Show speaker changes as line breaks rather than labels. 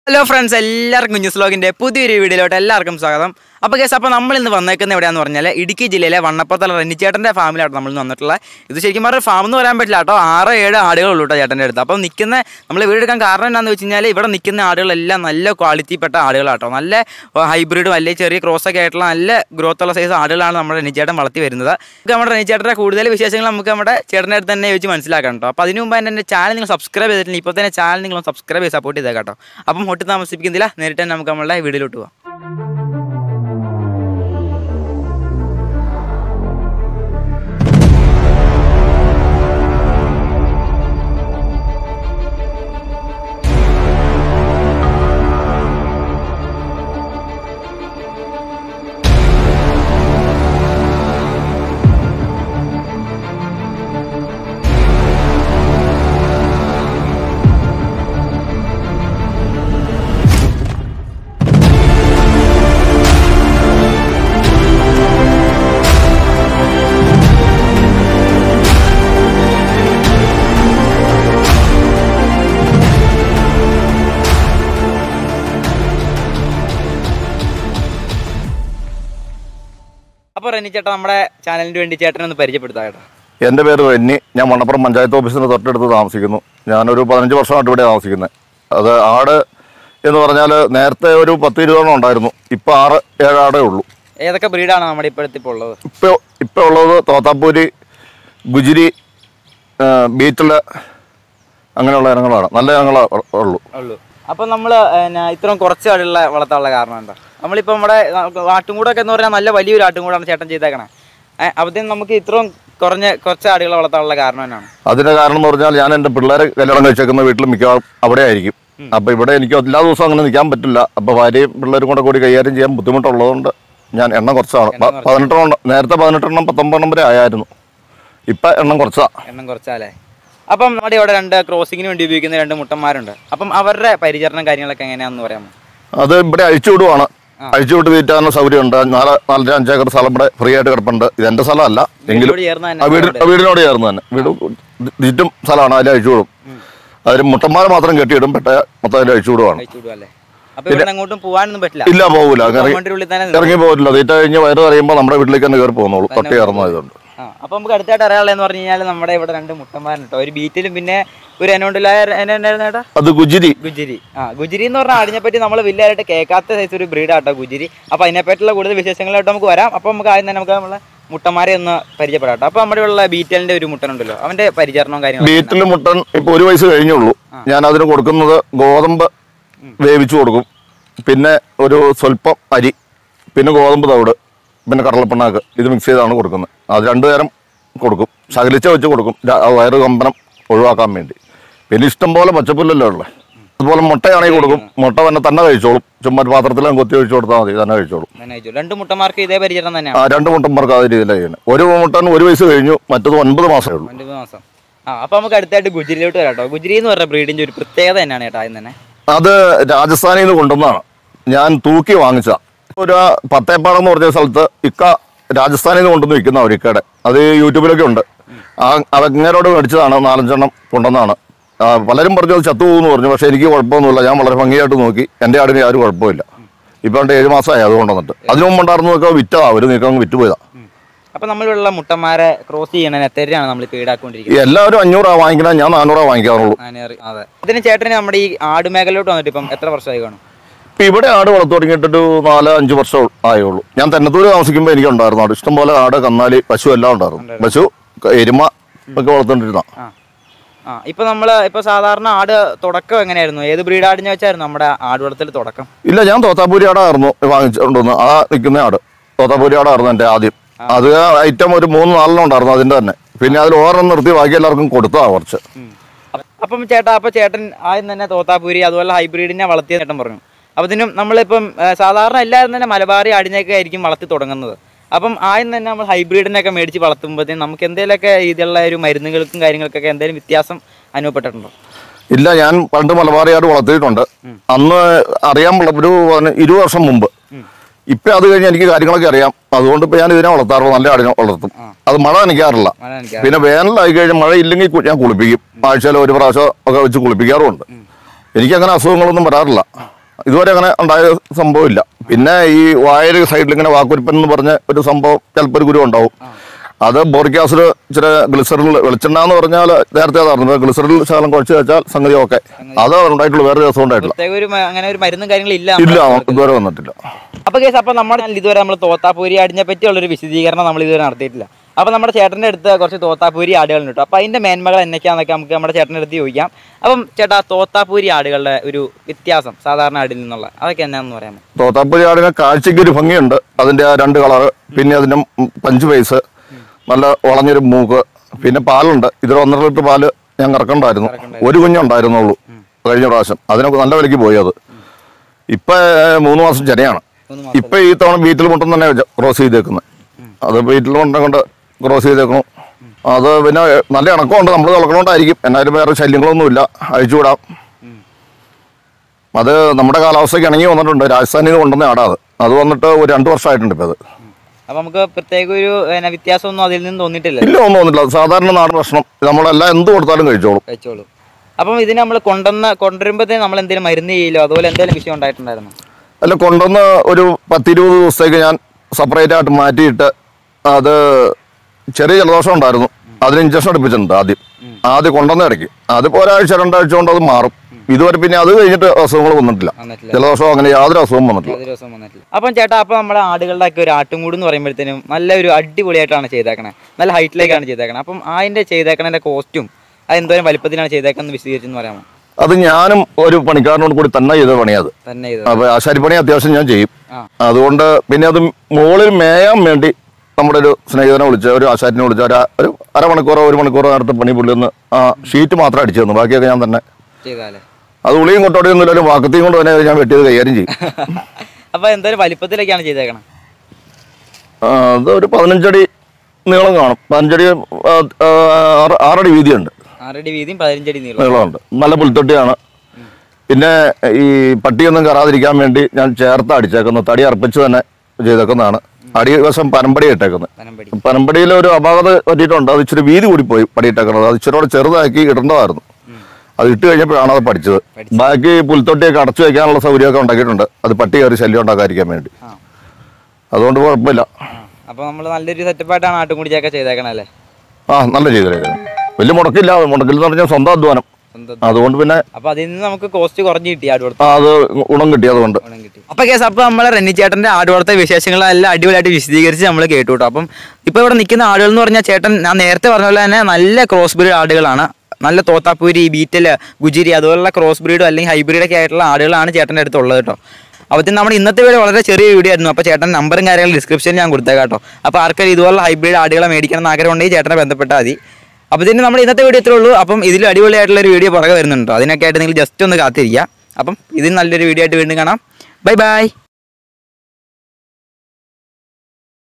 Hello friends എല്ലാവർക്കും കുഞ്ഞു സ്ലോഗിൻ്റെ പുതിയൊരു വീഡിയോയിലോട്ട് എല്ലാവർക്കും സ്വാഗതം അപ്പോൾ കേസ് അപ്പോൾ നമ്മൾ ഇന്ന് വന്നേക്കുന്നത് എവിടെയാണെന്ന് പറഞ്ഞാൽ ഇടുക്കി ജില്ലയിലെ വണ്ണപ്പത്തല റെന്നിച്ചേട്ടൻ്റെ ഫാമിലാണ് നമ്മൾ ഇന്ന് വന്നിട്ടുള്ളത് ഇത് ശരിക്കും പറഞ്ഞാൽ ഫാം എന്ന് പറയാൻ പറ്റില്ല കേട്ടോ ആറ് ഏഴ് ആടുകളുള്ളൂ കേട്ടോ ചേട്ടൻ്റെ അടുത്ത് അപ്പോൾ നിൽക്കുന്ന നമ്മൾ വീട് എടുക്കാൻ കാരണം എന്താണെന്ന് വെച്ച് കഴിഞ്ഞാൽ ഇവിടെ നിൽക്കുന്ന ആടുകളെല്ലാം നല്ല ക്വാളിറ്റിപ്പെട്ട ആടുകളാട്ടോ നല്ല ഹൈബ്രിഡും അല്ലെങ്കിൽ ചെറിയ ക്രോസ് ഒക്കെ ആയിട്ടുള്ള നല്ല ഗ്രോത്ത് ഉള്ള സൈസ് ആടുകളാണ് നമ്മുടെ റെനിച്ചേട്ടൻ വളർത്തി വരുന്നത് നമുക്ക് നമ്മുടെ റെനിച്ചേട്ടൻ്റെ കൂടുതൽ വിശേഷങ്ങൾ നമുക്ക് നമ്മുടെ ചേട്ടൻ്റെ അടുത്ത് തന്നെ ചോദിച്ച് മനസ്സിലാക്കാം കേട്ടോ അപ്പോൾ അതിന് മുമ്പ് തന്നെ എൻ്റെ ചാനൽ നിങ്ങൾ സബ്സ്ക്രൈബ് ചെയ്തിട്ടില്ല ഇപ്പോൾ തന്നെ ചാനൽ നിങ്ങൾ സബ്സ്ക്രൈബ് ചെയ്ത് സപ്പോർട്ട് ചെയ്തേക്കാം കേട്ടോ അപ്പം ഒട്ടും താമസിപ്പിക്കുന്നില്ല നേരിട്ട് തന്നെ നമുക്ക് നമ്മളുടെ വീഡിയോയിലോട്ട് പോവാം അപ്പോൾ റെനി ചേട്ടാ നമ്മുടെ ചാനലിന് വേണ്ടി ചേട്ടനെ ഒന്ന് പരിചയപ്പെടുത്താം കേട്ടോ
എൻ്റെ പേര് റെന്നി ഞാൻ മണ്ണപ്പുറം പഞ്ചായത്ത് ഓഫീസിന് തൊട്ടടുത്ത് താമസിക്കുന്നു ഞാനൊരു പതിനഞ്ച് വർഷമായിട്ട് ഇവിടെ താമസിക്കുന്നത് അത് ആട് എന്ന് പറഞ്ഞാൽ നേരത്തെ ഒരു പത്ത് ഇരുപതെണ്ണം ഉണ്ടായിരുന്നു ഇപ്പം ആറ് ഏഴ് ആടേ ഉള്ളൂ
ഏതൊക്കെ ബ്രീഡാണ് നമ്മുടെ ഇപ്പോഴത്തെ ഇപ്പോൾ ഉള്ളത്
ഇപ്പോൾ ഇപ്പോൾ ഉള്ളത് തോത്താപ്പൂരി ഗുജിരി ആ, ബീറ്റിൽ അങ്ങനെയുള്ള ഇനങ്ങളാണ് നല്ല ഇനങ്ങളേ ഉള്ളൂ
ഉള്ളൂ അപ്പം നമ്മൾ ഇത്രയും കുറച്ച് ആടുള്ള വളർത്താനുള്ള കാരണം എന്താ നമ്മളിപ്പോൾ നമ്മുടെ ആട്ടുംകൂടൊക്കെ എന്ന് പറഞ്ഞാൽ നല്ല വലിയൊരു ആട്ടുംകൂടാണ് ചേട്ടൻ ചെയ്തേക്കണേ ഏഹ് അപ്പത്തേനും നമുക്ക് ഇത്രയും കുറഞ്ഞ കുറച്ച് ആടുകളെ വളർത്താനുള്ള കാരണം എന്നാണ്
അതിൻ്റെ കാരണം എന്ന് പറഞ്ഞാൽ ഞാൻ എൻ്റെ പിള്ളേരെ കല്യാണം കഴിച്ചേക്കുന്ന വീട്ടിൽ മിക്കവാറും അവിടെ ആയിരിക്കും അപ്പോൾ ഇവിടെ എനിക്ക് എല്ലാ ദിവസവും അങ്ങനെ നിൽക്കാൻ പറ്റില്ല അപ്പോൾ ഭാര്യയും പിള്ളേരും കൂടെ കൂടി കൈകാര്യം ചെയ്യാൻ ബുദ്ധിമുട്ടുള്ളതുകൊണ്ട് ഞാൻ എണ്ണം കുറച്ചാണ് പ- പതിനെട്ടെണ്ണം ഉണ്ട്. നേരത്തെ പതിനെട്ടെണ്ണം പത്തൊമ്പതെണ്ണം വരെ ആയായിരുന്നു ഇപ്പം എണ്ണം കുറച്ചാ
എണ്ണം കുറച്ചാലേ അപ്പം നമ്മുടെ ഇവിടെ രണ്ട് ക്രോസിങ്ങിന് വേണ്ടി ഉപയോഗിക്കുന്ന രണ്ട് മുട്ടന്മാരുണ്ട് അപ്പം അവരുടെ പരിചരണം കാര്യങ്ങളൊക്കെ എങ്ങനെയാണെന്ന് പറയാമോ
അത് ഇവിടെ അഴിച്ചു വിടുവാണ് അഴിച്ചു വിട്ട് തീറ്റാനുള്ള സൗകര്യമുണ്ട് നാല് നാലര അഞ്ചേക്കർ സ്ഥലം ഇവിടെ ഫ്രീ ആയിട്ട് കിടപ്പുണ്ട് ഇത് എൻ്റെ സ്ഥലമല്ല എങ്കിലും
വീടിനോട് ചേർന്ന്
ആ
തന്നെ
വീട് ആ വീടിനോട് ചേർന്ന് തന്നെ വീട് ചുറ്റും സ്ഥലമാണ് അതിൽ അഴിച്ചു വിടും അതിൽ മുട്ടന്മാരെ മാത്രം കെട്ടിയിടും പെട്ട മൊത്തം അതിൽ അഴിച്ചു വിടുവാണ്
കഴിച്ചു വിടുവല്ലേ അപ്പൊ ഇവിടെ അങ്ങോട്ടും പോകാനൊന്നും പറ്റില്ല
ഇല്ല പോകൂല ഇറങ്ങി
കോമ്പൗണ്ടിന്റെ ഉള്ളിൽ തന്നെ
ഇറങ്ങി പോകില്ല തീറ്റ കഴിഞ്ഞ് വയറ് അറിയുമ്പോൾ നമ്മുടെ വീട്ടിലേക്ക് തന്നെ കയറി പോകുന്നുള്ളൂ തൊട്ടി ഇറന്നതുകൊണ്ട്
ആ അപ്പൊ നമുക്ക് അടുത്തായിട്ട് അറിയാനുള്ളതെന്ന് പറഞ്ഞു കഴിഞ്ഞാൽ നമ്മുടെ ഇവിടെ രണ്ട് മുട്ടന്മാരുണ്ട് കേട്ടോ ഒരു ബീറ്റിലും പിന്നെ ഒരു എനോണ്ടിലായ എന്നായിരുന്നു ചേട്ടാ
അത് ഗുജിരി
ഗുജിരി ആ ഗുജിരി എന്ന് പറഞ്ഞാൽ അതിനെപ്പറ്റി നമ്മൾ വലിയതായിട്ട് കേൾക്കാത്ത സൈസ് ഒരു ബ്രീഡ് ആട്ടോ ഗുജിരി അപ്പൊ അതിനെപ്പറ്റിയുള്ള കൂടുതൽ വിശേഷങ്ങളായിട്ട് നമുക്ക് വരാം അപ്പൊ നമുക്ക് ആദ്യം തന്നെ നമുക്ക് നമ്മളെ മുട്ടന്മാരെ ഒന്ന് പരിചയപ്പെടാം കേട്ടോ അപ്പൊ നമ്മുടെ ഉള്ള ബീറ്റലിന്റെ ഒരു മുട്ടനുണ്ടല്ലോ അവന്റെ പരിചരണവും കാര്യങ്ങളും
വീട്ടിൽ മുട്ടൻ ഇപ്പൊ ഒരു വയസ്സ് കഴിഞ്ഞുള്ളൂ ഞാൻ അതിന് കൊടുക്കുന്നത് ഗോതമ്പ് വേവിച്ചു കൊടുക്കും പിന്നെ ഒരു സ്വല്പം അരി പിന്നെ ഗോതമ്പ് തവിട് പിന്നെ കടലപ്പിണ്ണാക്ക് ഇത് മിക്സ് ചെയ്താണ് കൊടുക്കുന്നത് അത് രണ്ടു നേരം കൊടുക്കും ശകലിച്ച വെച്ച് കൊടുക്കും ര- ആ വയറ് കമ്പനം ഒഴിവാക്കാൻ വേണ്ടി പിന്നെ ഇഷ്ടം പോലെ പച്ചപ്പുല്ലല്ലോ ഉള്ളത് അതുപോലെ മുട്ടയാണെങ്കിൽ കൊടുക്കും മുട്ട തന്നെ തന്നെ കഴിച്ചോളും ചുമ്മാ ഒരു പാത്രത്തിൽ കൊത്തി ഒഴിച്ചു കൊടുത്താൽ മതി തന്നെ കഴിച്ചോളും
തന്നെ അയച്ചു രണ്ട് മുട്ടന്മാർക്ക് ഇതേ പരിചരണം തന്നെയാണ്
ആ രണ്ട് മുട്ടന്മാർക്ക് ആ രീതിയിലാണ് ചെയ്യുന്നത് ഒരു മുട്ടൻ ഒരു വയസ്സ് കഴിഞ്ഞു മറ്റത് ഒൻപത് മാസമേ ഉള്ളൂ
ഒൻപത് മാസം ആ അപ്പൊ നമുക്ക് അടുത്തായിട്ട് ഗുജിരിയിലോട്ട് വരാം കേട്ടോ ഗുജിരി എന്ന് പറഞ്ഞ ബ്രീഡിന്റെ ഒരു പ്രത്യേകത തന്നെയാണ് ചേട്ടാ ആദ്യം തന്നെ
അത് രാജസ്ഥാനിൽ നിന്ന് കൊണ്ടുവന്നതാണ് ഞാൻ തൂക്കി വാങ്ങിച്ച ഒരു പത്തേപ്പാടം എന്ന് പറഞ്ഞ സ്ഥലത്ത് ഇക്ക രാജസ്ഥാനിൽ നിന്ന് കൊണ്ടുവന്ന് വിൽക്കുന്ന ഒരു ഇക്കയുടെ അത് യൂട്യൂബിലൊക്കെ ഉണ്ട് ആ അതങ്ങനോട് മേടിച്ചതാണ് നാലഞ്ചെണ്ണം കൊണ്ടുവന്നതാണ് ആ, പലരും പറഞ്ഞു അത് ചത്തുപോകുമെന്ന് പറഞ്ഞു പക്ഷേ എനിക്ക് കുഴപ്പമൊന്നുമില്ല ഞാൻ വളരെ ഭംഗിയായിട്ട് നോക്കി എൻ്റെ ആടിന് യാതൊരു കുഴപ്പമില്ല ഇപ്പം ഉണ്ട് ഏഴ് മാസമായി അത് കൊണ്ടുവന്നിട്ട് അതിനു മുമ്പ് ഉണ്ടായിരുന്നതൊക്കെ വിറ്റതാ ഒരു നീക്കം വിറ്റ് പോയതാ
അപ്പൊ നമ്മളിലുള്ള മുട്ടന്മാരെ ക്രോസ് ചെയ്യണ എത്രയാണ് നമ്മൾ ഇപ്പോൾ ഈടാക്കൊണ്ടിരിക്കുന്നത്
എല്ലാവരും അഞ്ഞൂറാ വാങ്ങിക്കണം ഞാൻ നാനൂറാ വാങ്ങിക്കാറുള്ളൂ
നാനേറ് അതെ ഇതിന് ചേട്ടന് നമ്മുടെ ഈ ആട് മേഖലയിലോട്ട് വന്നിട്ട് ഇപ്പം എത്ര വർഷമായി കാണും
ഇപ്പം ഇവിടെ ആട് വളർത്തു തുടങ്ങിയിട്ടൊരു നാല് അഞ്ച് വർഷം ആയുള്ളൂ ഞാൻ തെന്നത്തൂര് താമസിക്കുമ്പോൾ എനിക്കുണ്ടായിരുന്നു ആട് ഇഷ്ടംപോലെ ആട് കന്നാലി പശു എല്ലാം ഉണ്ടായിരുന്നു പശു ക- എരുമ ഒക്കെ വളർത്തോണ്ടിരുന്ന
ആ ആ ഇപ്പൊ നമ്മൾ ഇപ്പൊ സാധാരണ ആട് തുടക്കം എങ്ങനെയായിരുന്നു ഏത് ബ്രീഡ് ആടിനെ വെച്ചായിരുന്നു നമ്മുടെ ആട് വളർത്തൽ തുടക്കം
ഇല്ല ഞാൻ തോത്താപ്പൂരി ആടായിരുന്നു വാങ്ങിച്ചുകൊണ്ടുവന്ന് ആ നിൽക്കുന്ന ആട് തോത്താപ്പൂരി ആടായിരുന്നു എൻ്റെ ആദ്യം അത് ഐറ്റം ഒരു മൂന്ന് നാലെണ്ണം ഉണ്ടായിരുന്നു അതിൻ്റെ തന്നെ പിന്നെ അതിൽ ഓരെണ്ണം നിർത്തി ബാക്കി എല്ലാവർക്കും കൊടുത്താ കുറച്ച്
അപ്പം ചേട്ടാ അപ്പൊ ചേട്ടൻ ആദ്യം തന്നെ തോത്താപൂരി അതുപോലെ ഹൈബ്രിഡിനെ വളർത്തിയ ചേട്ടൻ പറഞ്ഞു അപ്പൊ ഇതിനും നമ്മളിപ്പം ഏ, സാധാരണ എല്ലാവരും തന്നെ മലബാറി ആടിനെയൊക്കെ ആയിരിക്കും വളർത്തി തുടങ്ങുന്നത് അപ്പം ആദ്യം തന്നെ നമ്മൾ ഹൈബ്രിഡിനെയൊക്കെ മേടിച്ച് വളർത്തുമ്പോഴത്തേക്കും നമുക്ക് എന്തെങ്കിലുമൊക്കെ ഇതിലുള്ള ഒരു മരുന്നുകൾക്കും കാര്യങ്ങൾക്കൊക്കെ എന്തെങ്കിലും വ്യത്യാസം അനുഭവപ്പെട്ടിട്ടുണ്ടോ
ഇല്ല ഞാൻ പണ്ട് മലബാറി ആട് വളർത്തിയിട്ടുണ്ട് അന്ന് അറിയാൻ ഉള്ള ഒരു പതിന- ഇരുപത് വർഷം മുമ്പ് ഇപ്പൊ അത് കഴിഞ്ഞ് എനിക്ക് കാര്യങ്ങളൊക്കെ അറിയാം അതുകൊണ്ട് ഇപ്പൊ ഞാൻ ഇതിനെ വളർത്താറുള്ളൂ നല്ല ആടിനെ വളർത്തും അത് മഴ നനയ്ക്കാറില്ല
മഴ എനിക്ക്
പിന്നെ വേനലായി കഴിഞ്ഞാൽ മഴ ഇല്ലെങ്കിൽ കു- ഞാൻ കുളിപ്പിക്കും ആഴ്ചയിൽ ഒരു പ്രാവശ്യം ഒക്കെ വെച്ച് കുളിപ്പിക്കാറുമുണ്ട് എനിക്ക് അങ്ങനെ അസുഖങ്ങളൊന്നും വരാറില്ല ഇതുവരെ അങ്ങനെ ഉണ്ടായ സംഭവമില്ല പിന്നെ ഈ വായൽ സൈഡിൽ ഇങ്ങനെ വാക്കുരിപ്പൻ എന്ന് പറഞ്ഞ ഒരു സംഭവം ചിലപ്പോൾ ഒരു ഗുരു ഉണ്ടാവും അത് ബോറിക് ആസിഡ് ഇച്ചിരി ഗ്ലിസറിൽ വെളിച്ചെണ്ണ എന്ന് പറഞ്ഞാൽ നേരത്തെ അതായിരുന്നു ഗ്ലിസറിൽ ശകലം കുഴച്ച് വെച്ചാൽ സംഗതി ഓക്കെ അത് ഉണ്ടായിട്ടുള്ളൂ വേറെ രസം ഉണ്ടായിട്ടില്ല
പ്രത്യേക ഒരു മ- അങ്ങനെ ഒരു മരുന്നും കാര്യങ്ങളും ഇല്ല
ഇല്ല
നമ്മുടെ
ഇതുവരെ വന്നിട്ടില്ല
അപ്പൊ കേസ് അപ്പൊ നമ്മുടെ channel ഇതുവരെ നമ്മൾ തോത്താപ്പൂരി ആടിനെ പറ്റിയുള്ള ഒരു വിശദീകരണം നമ്മൾ ഇതുവരെ നടത്തിയിട്ടില്ല അപ്പൊ നമ്മുടെ ചേട്ടന്റെ അടുത്ത് കുറച്ച് തോത്താപ്പൂരി ആടുകളുണ്ട് കേട്ടോ അപ്പൊ അതിന്റെ മേന്മകൾ എന്നൊക്കെയാന്നൊക്കെ നമുക്ക് നമ്മുടെ ചേട്ടന്റെ അടുത്ത് ചോദിക്കാം അപ്പം ചേട്ടാ തോത്താപ്പൂരി ആടുകളുടെ ഒരു വ്യത്യാസം സാധാരണ ആടിൽ നിന്നുള്ള അതൊക്കെ എന്നാന്ന് പറയാമോ
തോത്താപ്പുഴ ആടിന് കാഴ്ചയ്ക്ക് ഒരു ഭംഗിയുണ്ട് അതിന്റെ ആ രണ്ട് കളറ് പിന്നെ അതിന്റെ ഉം പഞ്ച് പൈസ് നല്ല വളഞ്ഞൊരു മൂക്ക് പിന്നെ പാലുണ്ട് ഇതിൽ ഒന്നര ലിറ്റർ പാല് ഞാൻ കറക്കണ്ടായിരുന്നു ഒരു കുഞ്ഞുണ്ടായിരുന്നുള്ളൂ കഴിഞ്ഞ പ്രാവശ്യം അതിനൊക്കെ നല്ല വിലയ്ക്ക് പോയി അത് ഇപ്പൊ ഏർ, മൂന്ന് മാസം ചെനയാണ്
മൂന്ന് മാസം
ഇപ്പൊ ഈ തവണ വീട്ടിൽ മുട്ടം തന്നെ ക്രോസ് ചെയ്തേക്കുന്നത് അത് വീട്ടിൽ മുട്ടം കൊണ്ട് ക്രോസ് ചെയ്തേക്കണം അത് പിന്നെ ഏർ, നല്ല ഇണക്കമുണ്ട് നമ്മൾ തുളക്കണോണ്ടായിരിക്കും എന്നാലും വേറെ ശല്യങ്ങളൊന്നുമില്ല അഴിച്ചുവിടാം അത് നമ്മുടെ കാലാവസ്ഥയ്ക്ക് ഇണങ്ങി വന്നിട്ടുണ്ട് രാജസ്ഥാനിൽ നിന്ന് കൊണ്ടുവന്ന ആടാത് അത് വന്നിട്ട് ഒരു രണ്ട് വർഷമായിട്ടുണ്ട് ഇപ്പം അത്
അപ്പൊ നമുക്ക് പ്രത്യേക ഒരു പിന്നെ, വ്യത്യാസമൊന്നും അതിൽ നിന്ന് തോന്നിയിട്ടില്ല
ഇല്ല ഒന്നും വന്നില്ല അത് സാധാരണ നാടൻ ഭക്ഷണം നമ്മളെല്ലാം എന്ത് കൊടുത്താലും കഴിച്ചോളും
കഴിച്ചോളൂ അപ്പം ഇതിന് നമ്മൾ കൊണ്ടുവന്ന കൊണ്ടുവരുമ്പോഴത്തേന് നമ്മൾ എന്തെങ്കിലും മരുന്ന് ചെയ്യില്ലോ അതുപോലെ എന്തെങ്കിലും വിഷയം ഉണ്ടായിട്ടുണ്ടായിരുന്നു
അല്ല കൊണ്ടുവന്ന് ഒരു പത്തിരുപത് ദിവസത്തേക്ക് ഞാൻ സെപ്പറേറ്റ് ആയിട്ട് മാറ്റിയിട്ട് അത് ചെറിയ ജലദോഷം ഉണ്ടായിരുന്നു അതിന് ഇഞ്ചക്ഷൻ എടുപ്പിച്ചിട്ടുണ്ട് ആദ്യം ആദ്യം കൊണ്ടുവന്ന ഇടയ്ക്ക് അതിപ്പോൾ ഒരാഴ്ച രണ്ടാഴ്ച കൊണ്ട് അത് മാറും ഇതുവരെ പിന്നെ അത് കഴിഞ്ഞിട്ട് അസുഖങ്ങൾ വന്നിട്ടില്ല
വന്നിട്ടില്ല
ജലദോഷം അങ്ങനെ യാതൊരു അസുഖവും വന്നിട്ടില്ല
ഒരു ദിവസം വന്നിട്ടില്ല അപ്പം ചേട്ടാ അപ്പം നമ്മുടെ ആടുകളുടെ ഒക്കെ ഒരു ആട്ടുംകൂട് എന്ന് പറയുമ്പോഴത്തേനും നല്ല ഒരു അടിപൊളിയായിട്ടാണ് ചെയ്തേക്കണേ നല്ല ഹൈറ്റിലേക്കാണ് ചെയ്തേക്കണേ അപ്പം അതിന്റെ ചെയ്തേക്കണതിന്റെ കോസ്റ്റും അത് എന്തോരം വലിപ്പത്തിലാണ് ചെയ്തേക്കുന്നത് വിശദീകരിച്ചെന്ന് പറയാമോ
അത് ഞാനും ഒരു പണിക്കാരനോട് കൂടി തന്നെ ചെയ്ത പണിയത്
തന്നെ ചെയ്തത്
അപ്പൊ ആശാരിപ്പണി അത്യാവശ്യം ഞാൻ ചെയ്യും
ആ.
അതുകൊണ്ട് പിന്നെ അത് മുകളിൽ മേയാൻ വേണ്ടി നമ്മുടെ ഒരു സ്നേഹിതനെ വിളിച്ച് ഒരു ആശാരിനെ വിളിച്ച് ഒരു ഒരു അരമണിക്കൂറോ ഒരു മണിക്കൂറോ നേരത്തെ പണി പുള്ളി ഒന്ന് ആ ഷീറ്റ് മാത്രം അടിച്ചു തന്നു ബാക്കിയൊക്കെ ഞാൻ തന്നെ
ചെയ്താലേ
അത് ഉളിയും കൊട്ടോടിയൊന്നുമില്ല വാക്കത്തെയും കൊണ്ട് തന്നെ ഞാൻ വെട്ടിയത് കൈകാര്യം ചെയ്യും
അപ്പൊ എന്തോരം വലിപ്പത്തിലേക്കാണ് ചെയ്തേക്കണേ
ആ, അത് ഒരു പതിനഞ്ചടി നീളം കാണും പതിനഞ്ചടി ആ, ആ, ആറ് ആറടി വീതിയുണ്ട്
ആറടി വീതിയും പതിനഞ്ചടി നീളം
നീളമുണ്ട് നല്ല പുൽത്തൊട്ടിയാണ് പിന്നെ ഈ പട്ടിയൊന്നും കയറാതിരിക്കാൻ വേണ്ടി ഞാൻ ചേർത്ത് അടിച്ചേക്കുന്നത് തടി അർപ്പിച്ച് തന്നെ ചെയ്തേക്കുന്നതാണ് അടിവശം പനമ്പടി ഇട്ടേക്കുന്നത്
പനമ്പടി
പനമ്പടിയിൽ ഒരു അപാകത പറ്റിയിട്ടുണ്ട് അത് ഇച്ചിരി വീതി കൂടി പോയി പടിയിട്ടേക്കുന്നത് അത് ഇച്ചിരി കൂടെ ചെറുതാക്കി ഇടേണ്ടതായിരുന്നു അത് ഇട്ട് കഴിഞ്ഞപ്പോഴാണ് അത് പഠിച്ചത് ബാക്കി പുൽത്തൊട്ടിയൊക്കെ അടച്ചു വെക്കാനുള്ള സൗകര്യമൊക്കെ ഉണ്ടാക്കിയിട്ടുണ്ട് അത് പട്ടി കയറി ശല്യം ഉണ്ടാക്കാതിരിക്കാൻ വേണ്ടി
ആ
അതുകൊണ്ട് കുഴപ്പമില്ല
ആ. അപ്പൊ നമ്മൾ നല്ലൊരു സെറ്റപ്പായിട്ടാണ് ആട്ടുംകുടിയൊക്കെ ചെയ്തേക്കണേ അല്ലേ
ആ നല്ല ചെയ്തേക്കുന്നത് വലിയ മുടക്കില്ല മുടക്കിൽ എന്ന് പറഞ്ഞാൽ സ്വന്തം അധ്വാനം
സ്വന്തം
അതുകൊണ്ട് പിന്നെ
അപ്പൊ അതിൽ നിന്ന് നമുക്ക് കോസ്റ്റ് കുറഞ്ഞ് കിട്ടി ആട്
ആ, അത് ഗുണം കിട്ടി അതുകൊണ്ട്
ഗുണം കിട്ടി അപ്പൊ കേസ് അപ്പൊ നമ്മളെ റെന്നി ചേട്ടന്റെ ആട് വളർത്ത വിശേഷങ്ങളെല്ലാം അടിപൊളിയായിട്ട് വിശദീകരിച്ച് നമ്മൾ കേട്ടു കേട്ടോ അപ്പം ഇപ്പൊ ഇവിടെ നിൽക്കുന്ന ആടുകൾ എന്ന് പറഞ്ഞാൽ ചേട്ടൻ ഞാൻ നേരത്തെ പറഞ്ഞ പോലെ തന്നെ നല്ല ക്രോസ് ബ്രീഡ് ആടുകളാണ് നല്ല തോത്താപ്പൂരി ബീറ്റല് ഗുജിരി അതുപോലുള്ള ക്രോസ് ബ്രീഡും അല്ലെങ്കിൽ ഹൈബ്രിഡ് ഒക്കെ ആയിട്ടുള്ള ആടുകളാണ് ചേട്ടൻ്റെ അടുത്ത് ഉള്ളത് കേട്ടോ അപ്പോൾ നമ്മുടെ ഇന്നത്തെ വീഡിയോ വളരെ ചെറിയ വീഡിയോ ആയിരുന്നു അപ്പോൾ ചേട്ടൻ നമ്പറും കാര്യങ്ങളും ഡിസ്ക്രിപ്ഷനിൽ ഞാൻ കൊടുത്തേക്കാം കേട്ടോ അപ്പോൾ ആർക്കും ഇതുപോലുള്ള ഹൈബ്രിഡ് ആടുകളെ മേടിക്കണം എന്ന് ആഗ്രഹം ഉണ്ടെങ്കിൽ ചേട്ടനെ ബന്ധപ്പെട്ടാൽ മതി അപ്പോൾ ഇതിന് നമ്മുടെ ഇന്നത്തെ വീഡിയോ ഇത്രേ ഉള്ളൂ അപ്പം ഇതിൽ അടിപൊളിയായിട്ടുള്ള ഒരു വീഡിയോ പുറകെ വരുന്നുണ്ടോ അതിനൊക്കെ ആയിട്ട് നിങ്ങൾ ജസ്റ്റ് ഒന്ന് കാത്തിരിക്കുക അപ്പം ഇതിന് നല്ലൊരു വീഡിയോ ആയിട്ട് വീണ്ടും കാണാം ബൈ ബൈ